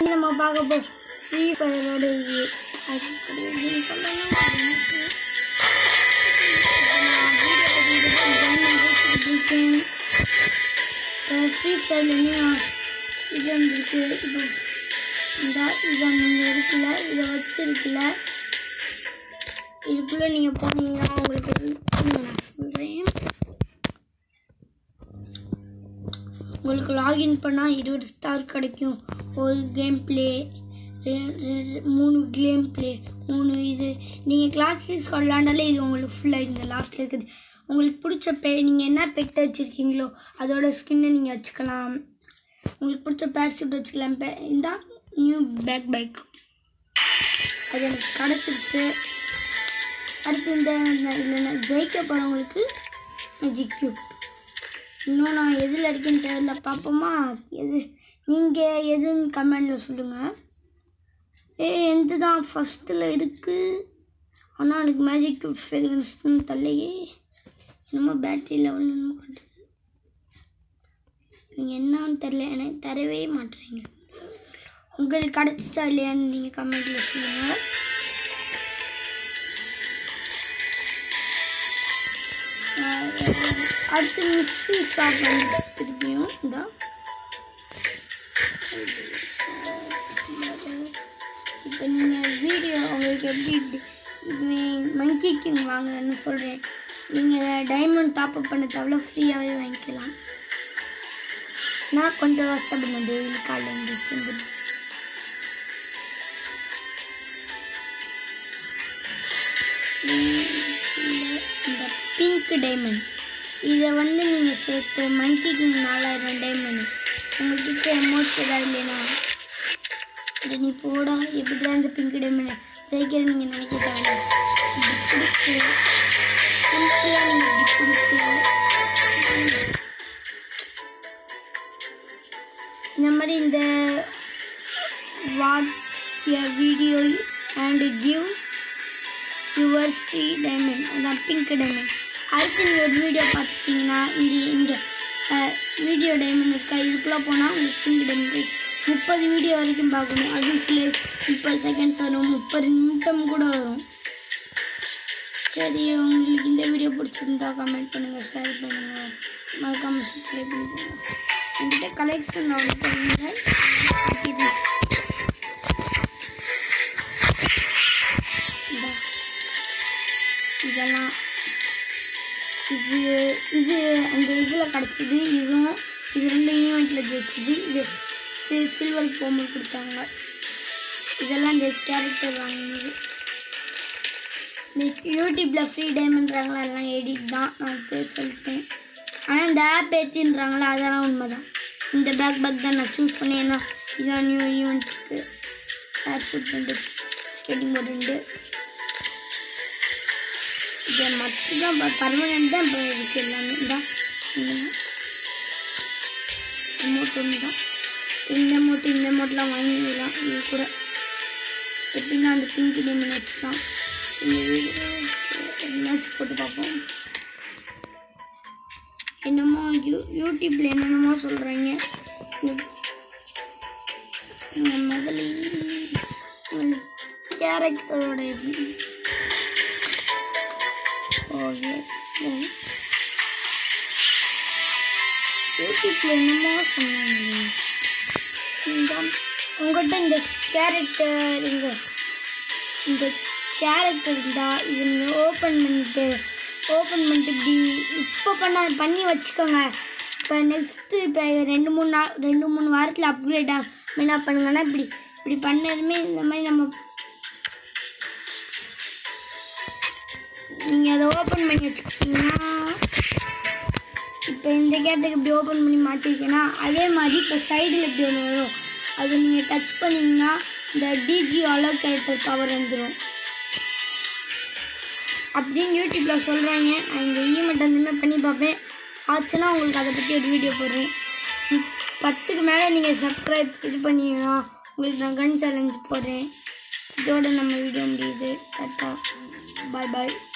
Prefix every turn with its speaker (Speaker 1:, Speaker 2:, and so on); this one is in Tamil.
Speaker 1: நம்ம பார்க்க போ ஃப்ரீ ஃபயரோட இது அது அப்படி எப்படின்னு சொல்லணும் ஃப்ரீ ஃபயர்லேயும் இது வந்துருக்கு இப்போ இந்த இதை நீங்கள் இருக்குல்ல இதை வச்சிருக்குல்ல இதுக்குள்ளே நீங்கள் போனீங்கன்னா உங்களுக்கு இருங்க நான் சொல்கிறேன் உங்களுக்கு லாகின் பண்ணால் இருபது ஸ்டார் கிடைக்கும் ஒரு கேம் ப்ளே மூணு கேம் ப்ளே மூணு இது நீங்கள் கிளாஸ் விளாண்டாலே இது உங்களுக்கு ஃபுல்லாக இந்த லாஸ்ட்டில் இருக்குது உங்களுக்கு பிடிச்ச பெ நீங்கள் என்ன பெட் வச்சுருக்கீங்களோ அதோட ஸ்கின்னை நீங்கள் வச்சுக்கலாம் உங்களுக்கு பிடிச்ச பேர்சூட் வச்சுக்கலாம் பே இந்த நியூ பேக் பைக் அது எனக்கு கிடச்சிருச்சு அடுத்து இந்த இந்த- இல்லைன்னா ஜெயிக்க போகிறவங்களுக்கு மேஜிக் கியூப் இன்னும் நான் எதில் அடிக்கன்னு தெரியல பார்ப்போமா எது நீங்கள் எதுன்னு கமெண்டில் சொல்லுங்கள் ஏ எந்த தான் ஃபஸ்ட்டில் இருக்குது ஆனால் எனக்கு மேஜிக் கியூப் ஃப்ரெக்ரன்ஸ்னு தள்ளையே என்னமோ பேட்டரி லெவல் என்னமோ காட்டுது நீங்கள் என்னன்னு தெரில எனக்கு தரவே மாட்டேறீங்க உங்களுக்கு கிடச்சிச்சா இல்லையான்னு நீங்கள் கமெண்ட்டில் சொல்லுங்கள் அடுத்து மிக்ஸி ஷாப் வந்துச்சு திருப்பியும் இந்த இப்போ நீங்கள் வீடியோ உங்களுக்கு எப்படி மங்கி கிங் வாங்கன்னு சொல்கிறேன் நீங்கள் டைமண்ட் டாப்அப் பண்ண தவிர ஃப்ரீயாகவே வாங்கிக்கலாம் நான் கொஞ்சம் கஷ்டப்படணும் டெய்லி காலையில் எழுந்திரிச்சு எழுந்திரிச்சு இந்த பிங்க் டைமண்ட் இதை வந்து நீங்கள் சேர்த்து மங்கி கிங் நாலாயிரம் டைமண்ட் உங்ககிட்ட எமோட்ஸ் ஏதாவது இல்லைனா இதை நீ போடா எப்படிதான் இந்த பிங்க் டைமண்ட் ஜெயிக்கிற நீங்கள் நினைக்க தேவையில்ல இப்படி கொடுத்து சிம்பிளாக நீங்கள் இப்படி கொடுத்து இந்த மாதிரி இந்த what video and give your free diamond அதான் பிங்க் டைமண்ட் அடுத்து நீங்கள் ஒரு வீடியோ பார்த்துட்டீங்கன்னா இங்கே இங்கே வீடியோ டைமண்ட் இருக்கா இதுக்குள்ளே போனால் உங்களுக்கு பிங்க் டைமண்ட் முப்பது வீடியோ வரைக்கும் பார்க்கணும் அது சில முப்பது செகண்ட்ஸ் வரும் முப்பது நிமிஷம் கூட வரும் சரி உங்களுக்கு இந்த வீடியோ பிடிச்சிருந்தா கமெண்ட் பண்ணுங்கள் ஷேர் பண்ணுங்கள் மறக்காமல் சப்ஸ்கிரைப் பண்ணிக்கோங்க என்கிட்ட கலெக்ஷன் அவ்வளோ பண்ணுங்க இது இந்தா. இதெல்லாம் இது இது அந்த இதில் கிடச்சிது இதுவும் இது ரெண்டு ஈவெண்ட்டில் ஜெயிச்சது இது சி- சில்வர் போமல் கொடுத்தாங்க இதெல்லாம் இந்த கேரக்டர் வாங்கினது இந்த யூடியூப்பில் ஃப்ரீ டைமண்ட்றாங்களா எல்லாம் எடிட் தான் நான் போய் சொல்லிட்டேன் ஆனால் இந்த ஆப் ஏற்றின்றாங்களா அதெல்லாம் உண்மை தான் இந்த பேக் பேக் தான் நான் சூஸ் பண்ணேன் ஏன்னா இதான் நியூ ஈவெண்ட்டுக்கு ஏர் சூட் ரெண்டு ஸ்கேட்டிங் போர்டு ரெண்டு இது மட்டும்தான் பர்மனெண்ட் தான் இப்போ இருக்கு எல்லாமே தான் அமௌண்ட் ஒன்று தான் இந்த அமௌண்ட் இந்த அமௌண்ட்லாம் வாங்கிக்கலாம் இது கூட எப்படின்னா அந்த பிங்க் டைமண்ட் வச்சு தான் இந்த வீடியோ என்னாச்சும் போட்டு பார்ப்போம் என்னமோ யூ யூடியூப்பில் என்னென்னமோ சொல்கிறாங்க முதல்ல கேரக்டரோட ஓகே யூடியூப்பில் என்னமோ சொன்னாங்களே இந்த உங்கள்கிட்ட இந்த கேரக்டர் இங்க இந்த கேரக்டர் இருந்தால் இதை நீங்கள் ஓப்பன் பண்ணிட்டு ஓப்பன் பண்ணிட்டு இப்படி இப்போ பண்ண பண்ணி வச்சுக்கோங்க இப்போ நெக்ஸ்ட்டு இப்போ ரெண்டு மூணு நாள் ரெண்டு மூணு வாரத்தில் அப்கிரேட் ஆகும் என்ன பண்ணுங்கன்னா இப்படி இப்படி பண்ணதுமே இந்த மாதிரி நம்ம நீங்கள் அதை ஓப்பன் பண்ணி வச்சுக்கிட்டீங்கன்னா இப்போ இந்த கேட்டுக்கு இப்படி ஓப்பன் பண்ணி மாட்டிருக்கேன்னா அதே மாதிரி இப்போ சைடில் இப்படி ஒன்று வரும் அது நீங்கள் டச் பண்ணிங்கன்னா இந்த டிஜி அலோ கேரக்டர் பவர் வந்துடும் அப்படின்னு யூடியூப்பில் சொல்கிறாங்க நான் இந்த ஈமெண்ட் அந்தமாதிரி பண்ணி பார்ப்பேன் ஆச்சுன்னா உங்களுக்கு அதை பற்றி ஒரு வீடியோ போடுறேன் ம், பத்துக்கு மேலே நீங்கள் சப்ஸ்கிரைப் இது பண்ணிங்கன்னா உங்களுக்கு நான் கன் சேலஞ்ச் போடுறேன் இதோட நம்ம வீடியோ முடியுது டாட்டா பாய் பாய்